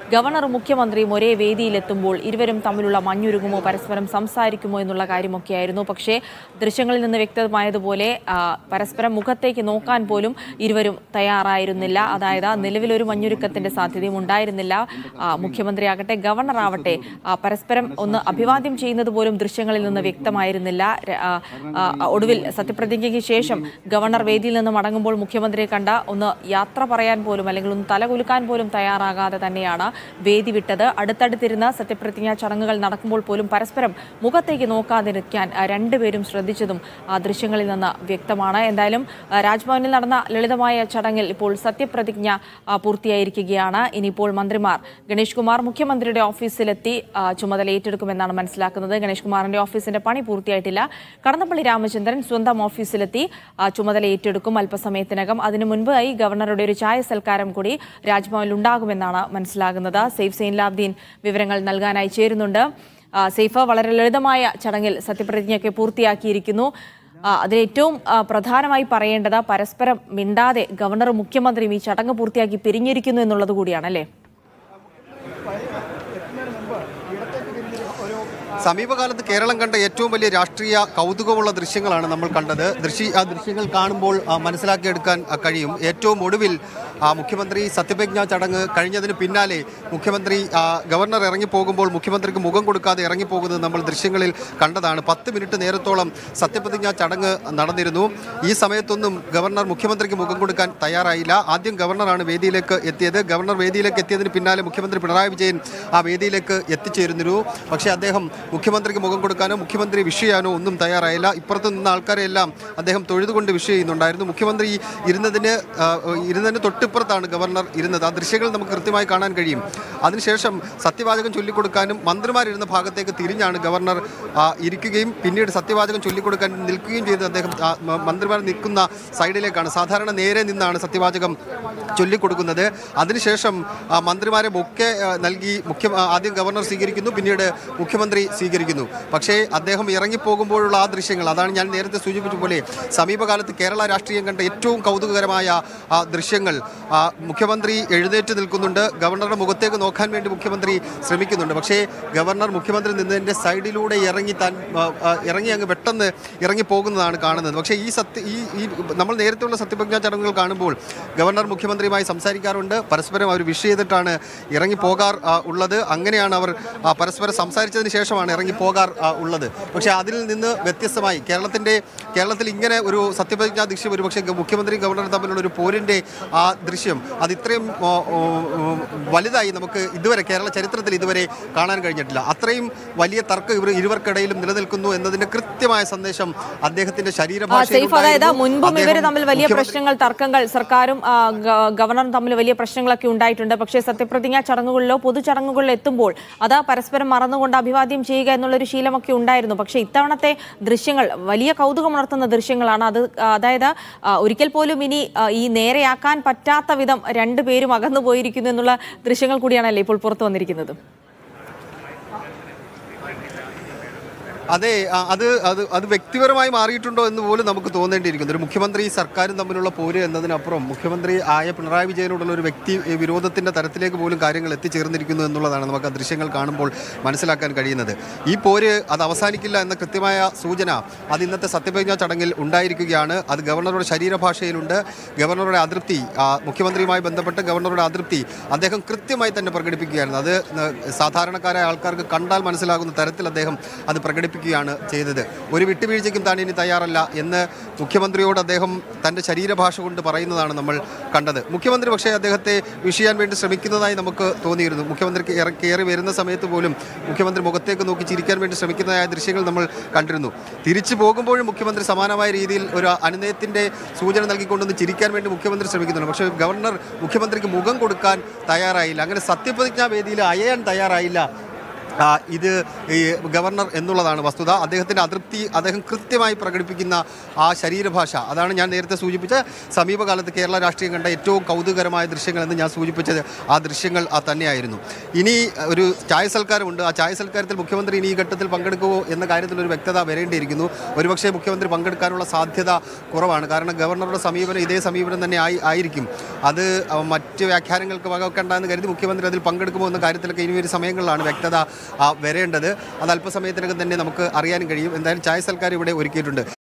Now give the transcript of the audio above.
ഗവർണറും മുഖ്യമന്ത്രിയും ഒരേ വേദിയിലെത്തുമ്പോൾ ഇരുവരും തമ്മിലുള്ള മഞ്ഞുരുകുമോ പരസ്പരം സംസാരിക്കുമോ എന്നുള്ള കാര്യമൊക്കെയായിരുന്നു പക്ഷേ ദൃശ്യങ്ങളിൽ നിന്ന് വ്യക്തമായതുപോലെ ആ, പരസ്പരം മുഖത്തേക്ക് നോക്കാൻ പോലും ഇരുവരും തയ്യാറായിരുന്നില്ല അതായത് നിലവിലൊരു മഞ്ഞുരുക്കത്തിന്റെ സാധ്യതയും ഉണ്ടായിരുന്നില്ല ആ, മുഖ്യമന്ത്രിയാകട്ടെ ഗവർണറാവട്ടെ ആ, പരസ്പരം ഒന്ന് അഭിവാദ്യം ചെയ്യുന്നത് പോലും ദൃശ്യങ്ങളിൽ നിന്ന് വ്യക്തമായിരുന്നില്ല ര- ആ, ആ, ഒടുവിൽ സത്യപ്രതിജ്ഞയ്ക്ക് ശേഷം ഗവർണർ വേദിയിൽ നിന്ന് മടങ്ങുമ്പോൾ മുഖ്യമന്ത്രിയെ കണ്ട ഒന്ന് യാത്ര പറയാൻ പോലും അല്ലെങ്കിൽ ഒന്ന് തലകുലുക്കാൻ പോലും തയ്യാറാകാതെ തന്നെയാണ് വേദി വിട്ടത് അടുത്തടുത്തിരുന്ന് സത്യപ്രതിജ്ഞാ ചടങ്ങുകൾ നടക്കുമ്പോൾ പോലും പരസ്പരം മുഖത്തേക്ക് നോക്കാതിരിക്കാൻ ആ, രണ്ടുപേരും ശ്രദ്ധിച്ചതും ആ ദൃശ്യങ്ങളിൽ നിന്ന് വ്യക്തമാണ് എന്തായാലും ആ, രാജ്ഭവനിൽ നടന്ന ലളിതമായ ചടങ്ങിൽ ഇപ്പോൾ സത്യപ്രതിജ്ഞ ആ, പൂർത്തിയായിരിക്കുകയാണ് ഇനിയിപ്പോൾ മന്ത്രിമാർ ഗണേഷ് കുമാർ മുഖ്യമന്ത്രിയുടെ ഓഫീസിലെത്തി ആ, ചുമതല ഏറ്റെടുക്കുമെന്നാണ് മനസ്സിലാക്കുന്നത് ഗണേഷ് കുമാറിന്റെ ഓഫീസിന്റെ പണി പൂർത്തിയായിട്ടില്ല കടന്നപ്പള്ളി രാമചന്ദ്രൻ സ്വന്തം ഓഫീസിലെത്തി ആ, ചുമതല ഏറ്റെടുക്കും അല്പസമയത്തിനകം അതിനു മുൻപായി ഗവർണറുടെ ഒരു ചായ സൽക്കാരം കൂടി രാജ്ഭവനിൽ ഉണ്ടാകുമെന്നാണ് മനസ്സിലാകുന്നത് സെയ്ഫ് സൈൻലാബ്ദീൻ വിവരങ്ങൾ നൽകാനായി ചേരുന്നുണ്ട് ആ, സെയ്ഫ് വളരെ ലളിതമായ ചടങ്ങിൽ സത്യപ്രതിജ്ഞയൊക്കെ പൂർത്തിയാക്കിയിരിക്കുന്നു ആ, അതിൽ ഏറ്റവും ആ, പ്രധാനമായി പറയേണ്ടത് പരസ്പരം മിണ്ടാതെ ഗവർണറും മുഖ്യമന്ത്രിയും ഈ ചടങ്ങ് പൂർത്തിയാക്കി പിരിഞ്ഞിരിക്കുന്നു എന്നുള്ളത് കൂടിയാണ് അല്ലേ സമീപകാലത്ത് കേരളം കണ്ട ഏറ്റവും വലിയ രാഷ്ട്രീയ കൗതുകമുള്ള ദൃശ്യങ്ങളാണ് നമ്മൾ കണ്ടത് ദൃശ്യ ആ ദൃശ്യങ്ങൾ കാണുമ്പോൾ ആ, മനസ്സിലാക്കിയെടുക്കാൻ ആ, കഴിയും ഏറ്റവും ഒടുവിൽ ആ, മുഖ്യമന്ത്രി സത്യപ്രതിജ്ഞാ ചടങ്ങ് കഴിഞ്ഞതിന് പിന്നാലെ മുഖ്യമന്ത്രി ആ, ഗവർണർ ഇറങ്ങിപ്പോകുമ്പോൾ മുഖ്യമന്ത്രിക്ക് മുഖം കൊടുക്കാതെ ഇറങ്ങിപ്പോകുന്നത് നമ്മൾ ദൃശ്യങ്ങളിൽ കണ്ടതാണ് പത്ത് മിനിറ്റ് നേരത്തോളം സത്യപ്രതിജ്ഞാ ചടങ്ങ് നടന്നിരുന്നു ഈ സമയത്തൊന്നും ഗവർണർ മുഖ്യമന്ത്രിക്ക് മുഖം കൊടുക്കാൻ തയ്യാറായില്ല ആദ്യം ഗവർണറാണ് വേദിയിലേക്ക് എത്തിയത് ഗവർണർ വേദിയിലേക്ക് എത്തിയതിന് പിന്നാലെ മുഖ്യമന്ത്രി പിണറായി വിജയൻ ആ വേദിയിലേക്ക് എത്തിച്ചേരുന്നു പക്ഷേ അദ്ദേഹം മുഖ്യമന്ത്രിക്ക് മുഖം കൊടുക്കാനോ മുഖ്യമന്ത്രി വിഷ് ചെയ്യാനോ ഒന്നും തയ്യാറായില്ല ഇപ്പുറത്ത് നിന്ന ആൾക്കാരെല്ലാം അദ്ദേഹം തൊഴുതുകൊണ്ട് വിഷ് ചെയ്യുന്നുണ്ടായിരുന്നു മുഖ്യമന്ത്രി ഇരുന്നതിന് ആ, ഇരുന്നതിന് തൊട്ടിപ്പുറത്താണ് ഗവർണർ ഇരുന്നത് ആ ദൃശ്യങ്ങൾ നമുക്ക് കൃത്യമായി കാണാൻ കഴിയും അതിനുശേഷം സത്യവാചകം ചൊല്ലിക്കൊടുക്കാനും മന്ത്രിമാരിരുന്ന ഭാഗത്തേക്ക് തിരിഞ്ഞാണ് ഗവർണർ ആ, ഇരിക്കുകയും പിന്നീട് സത്യവാചകം ചൊല്ലിക്കൊടുക്കാൻ നിൽക്കുകയും ചെയ്ത് അദ്ദേഹം ആ, മ- മന്ത്രിമാർ നിൽക്കുന്ന സൈഡിലേക്കാണ് സാധാരണ നേരെ നിന്നാണ് സത്യവാചകം ചൊല്ലിക്കൊടുക്കുന്നത് അതിനുശേഷം ആ, മന്ത്രിമാരെ ബൊക്കെ ആ, നൽകി മുഖ്യ ആ, ആദ്യം ഗവർണർ സ്വീകരിക്കുന്നു പിന്നീട് മുഖ്യമന്ത്രി സ്വീകരിക്കുന്നു പക്ഷേ അദ്ദേഹം ഇറങ്ങിപ്പോകുമ്പോഴുള്ള ആ ദൃശ്യങ്ങൾ അതാണ് ഞാൻ നേരത്തെ സൂചിപ്പിച്ച പോലെ സമീപകാലത്ത് കേരള രാഷ്ട്രീയം കണ്ട ഏറ്റവും കൗതുകകരമായ ആ ദൃശ്യങ്ങൾ ആ, മുഖ്യമന്ത്രി എഴുന്നേറ്റ് നിൽക്കുന്നുണ്ട് ഗവർണറുടെ മുഖത്തേക്ക് നോക്കാൻ വേണ്ടി മുഖ്യമന്ത്രി ശ്രമിക്കുന്നുണ്ട് പക്ഷേ ഗവർണർ മുഖ്യമന്ത്രി നിന്നതിൻ്റെ സൈഡിലൂടെ ഇറങ്ങി താൻ ആ, ആ, ഇറങ്ങി അങ്ങ് പെട്ടെന്ന് ഇറങ്ങി പോകുന്നതാണ് കാണുന്നത് പക്ഷേ ഈ സത്യ ഈ ഈ നമ്മൾ നേരത്തെയുള്ള സത്യപ്രതിജ്ഞാ ചടങ്ങുകൾ കാണുമ്പോൾ ഗവർണർ മുഖ്യമന്ത്രിയുമായി സംസാരിക്കാറുണ്ട് പരസ്പരം അവർ വിഷ് ചെയ്തിട്ടാണ് ഇറങ്ങി പോകാർ ആ, ഉള്ളത് അങ്ങനെയാണ് അവർ ആ, പരസ്പരം സംസാരിച്ചതിന് ശേഷമാണ് ഇറങ്ങി പോകാർ ആ, ഉള്ളത് പക്ഷേ അതിൽ നിന്ന് വ്യത്യസ്തമായി കേരളത്തിൻ്റെ കേരളത്തിൽ ഇങ്ങനെ ഒരു സത്യപ്രതിജ്ഞാ ദൃശ്യം ഒരു പക്ഷേ മുഖ്യമന്ത്രിയും ഗവർണറും തമ്മിലുള്ള ഒരു പോരിൻ്റെ ആ ദൃശ്യം അത് ഇത്രയും ഓ, ഓ, ഓ, വലുതായി നമുക്ക് ഇതുവരെ കേരള ചരിത്രത്തിൽ ഇതുവരെ കാണാൻ കഴിഞ്ഞിട്ടില്ല അത്രയും വലിയ തർക്കം ഇവർ ഇരുവർക്കിടയിലും നിലനിൽക്കുന്നു എന്നതിന്റെ കൃത്യമായ സന്ദേശം അദ്ദേഹത്തിന്റെ ആ, ശരീരഭാഷയിൽ സെയ്ഫ് അതായത് ഉണ്ടായിരുന്നു. മുൻപും ഇവർ അദ്ദേഹം തമ്മിൽ വലിയ മുഖ്യമന്ത്രി- പ്രശ്നങ്ങൾ തർക്കങ്ങൾ സർക്കാരും ആ, ഗ- ഗവർണറും തമ്മിൽ വലിയ പ്രശ്നങ്ങളൊക്കെ ഉണ്ടായിട്ടുണ്ട് പക്ഷേ സത്യപ്രതിജ്ഞാ ചടങ്ങുകളിലോ പൊതുചടങ്ങുകളിലോ എത്തുമ്പോൾ അത് പരസ്പരം മറന്നുകൊണ്ട് അഭിവാദ്യം ചെയ്യുക എന്നുള്ളൊരു ശീലമൊക്കെ ഉണ്ടായിരുന്നു പക്ഷേ ഇത്തവണത്തെ ദൃശ്യങ്ങൾ വലിയ കൗതുകമുണർത്തുന്ന ദൃശ്യങ്ങളാണ് അത് ആ, അതായത് ആ, ഒരിക്കൽ പോലും ഇനി ആ, ഈ നേരെയാക്കാൻ പറ്റാത്ത വിധം രണ്ടുപേരും അകന്നു പോയിരിക്കുന്നു എന്നുള്ള ദൃശ്യങ്ങൾ കൂടിയാണല്ലേ ഇപ്പോൾ പുറത്തു വന്നിരിക്കുന്നത് അതെ ആ, അത് അത് അത് വ്യക്തിപരമായി മാറിയിട്ടുണ്ടോ എന്ന് പോലും നമുക്ക് തോന്നേണ്ടിയിരിക്കുന്നു ഒരു മുഖ്യമന്ത്രി സർക്കാരും തമ്മിലുള്ള പോര് എന്നതിനപ്പുറം മുഖ്യമന്ത്രി ആയ പിണറായി വിജയനോടുള്ള ഒരു വ്യക്തി ഏ, വിരോധത്തിന്റെ തരത്തിലേക്ക് പോലും കാര്യങ്ങൾ എത്തിച്ചേർന്നിരിക്കുന്നു എന്നുള്ളതാണ് നമുക്ക് ആ ദൃശ്യങ്ങൾ കാണുമ്പോൾ മനസ്സിലാക്കാൻ കഴിയുന്നത് ഈ പോര് അത് അവസാനിക്കില്ല എന്ന കൃത്യമായ സൂചന അത് ഇന്നത്തെ സത്യപ്രതിജ്ഞാ ചടങ്ങിൽ ഉണ്ടായിരിക്കുകയാണ് അത് ഗവർണറുടെ ശരീരഭാഷയിലുണ്ട് ഗവർണറുടെ അതൃപ്തി ആ, മുഖ്യമന്ത്രിയുമായി ബന്ധപ്പെട്ട് ഗവർണറുടെ അതൃപ്തി അദ്ദേഹം കൃത്യമായി തന്നെ പ്രകടിപ്പിക്കുകയായിരുന്നു അത് ന- സാധാരണക്കാരായ ആൾക്കാർക്ക് കണ്ടാൽ മനസ്സിലാകുന്ന തരത്തിൽ അദ്ദേഹം അത് പ്രകടിപ്പിക്കുകയാണ് ചെയ്തത് ഒരു വിട്ടുവീഴ്ചയ്ക്കും താൻ ഇനി തയ്യാറല്ല എന്ന് മുഖ്യമന്ത്രിയോട് അദ്ദേഹം തൻ്റെ ശരീരഭാഷ കൊണ്ട് പറയുന്നതാണ് നമ്മൾ കണ്ടത് മുഖ്യമന്ത്രി പക്ഷേ അദ്ദേഹത്തെ വിഷയാൻ വേണ്ടി ശ്രമിക്കുന്നതായി നമുക്ക് തോന്നിയിരുന്നു മുഖ്യമന്ത്രിക്ക് ഇറ- കയറി വരുന്ന സമയത്ത് പോലും മുഖ്യമന്ത്രി മുഖത്തേക്ക് നോക്കി ചിരിക്കാൻ വേണ്ടി ശ്രമിക്കുന്നതായ ദൃശ്യങ്ങൾ നമ്മൾ കണ്ടിരുന്നു തിരിച്ചു പോകുമ്പോഴും മുഖ്യമന്ത്രി സമാനമായ രീതിയിൽ ഒരു അനുനയത്തിൻ്റെ സൂചന നൽകിക്കൊണ്ടൊന്ന് ചിരിക്കാൻ വേണ്ടി മുഖ്യമന്ത്രി ശ്രമിക്കുന്നുണ്ട് പക്ഷേ ഗവർണർ മുഖ്യമന്ത്രിക്ക് മുഖം കൊടുക്കാൻ തയ്യാറായില്ല അങ്ങനെ സത്യപ്രതിജ്ഞാ വേദിയിൽ അയയാൻ തയ്യാറായില്ല ആ, ഇത് ഈ ഗവർണർ എന്നുള്ളതാണ് വസ്തുത അദ്ദേഹത്തിൻ്റെ അതൃപ്തി അദ്ദേഹം കൃത്യമായി പ്രകടിപ്പിക്കുന്ന ആ ശരീരഭാഷ അതാണ് ഞാൻ നേരത്തെ സൂചിപ്പിച്ച സമീപകാലത്ത് കേരള രാഷ്ട്രീയം കണ്ട ഏറ്റവും കൗതുകരമായ ദൃശ്യങ്ങളെന്ന് ഞാൻ സൂചിപ്പിച്ചത് ആ ദൃശ്യങ്ങൾ ആ തന്നെയായിരുന്നു ഇനി ഒരു ചായ സൽക്കാരമുണ്ട് ആ ചായ സൽക്കാരത്തിൽ മുഖ്യമന്ത്രി ഇനി ഈ ഘട്ടത്തിൽ പങ്കെടുക്കുമോ എന്ന കാര്യത്തിൽ ഒരു വ്യക്തത വരേണ്ടിയിരിക്കുന്നു ഒരുപക്ഷെ മുഖ്യമന്ത്രി പങ്കെടുക്കാനുള്ള സാധ്യത കുറവാണ് കാരണം ഗവർണറുടെ സമീപനം ഇതേ സമീപനം തന്നെ ആയി ആയിരിക്കും അത് ആ, മറ്റ് വ്യാഖ്യാനങ്ങൾക്ക് വകവെക്കണ്ട എന്ന് കരുതി മുഖ്യമന്ത്രി അതിൽ പങ്കെടുക്കുമോ എന്ന കാര്യത്തിലൊക്കെ ഇനി ഒരു സമയങ്ങളിലാണ് വ്യക്തത ആ, വരേണ്ടത് അത് അല്പസമയത്തിനകം തന്നെ നമുക്ക് അറിയാനും കഴിയും എന്തായാലും ചായ സൽക്കാരം ഇവിടെ ഒരുക്കിയിട്ടുണ്ട്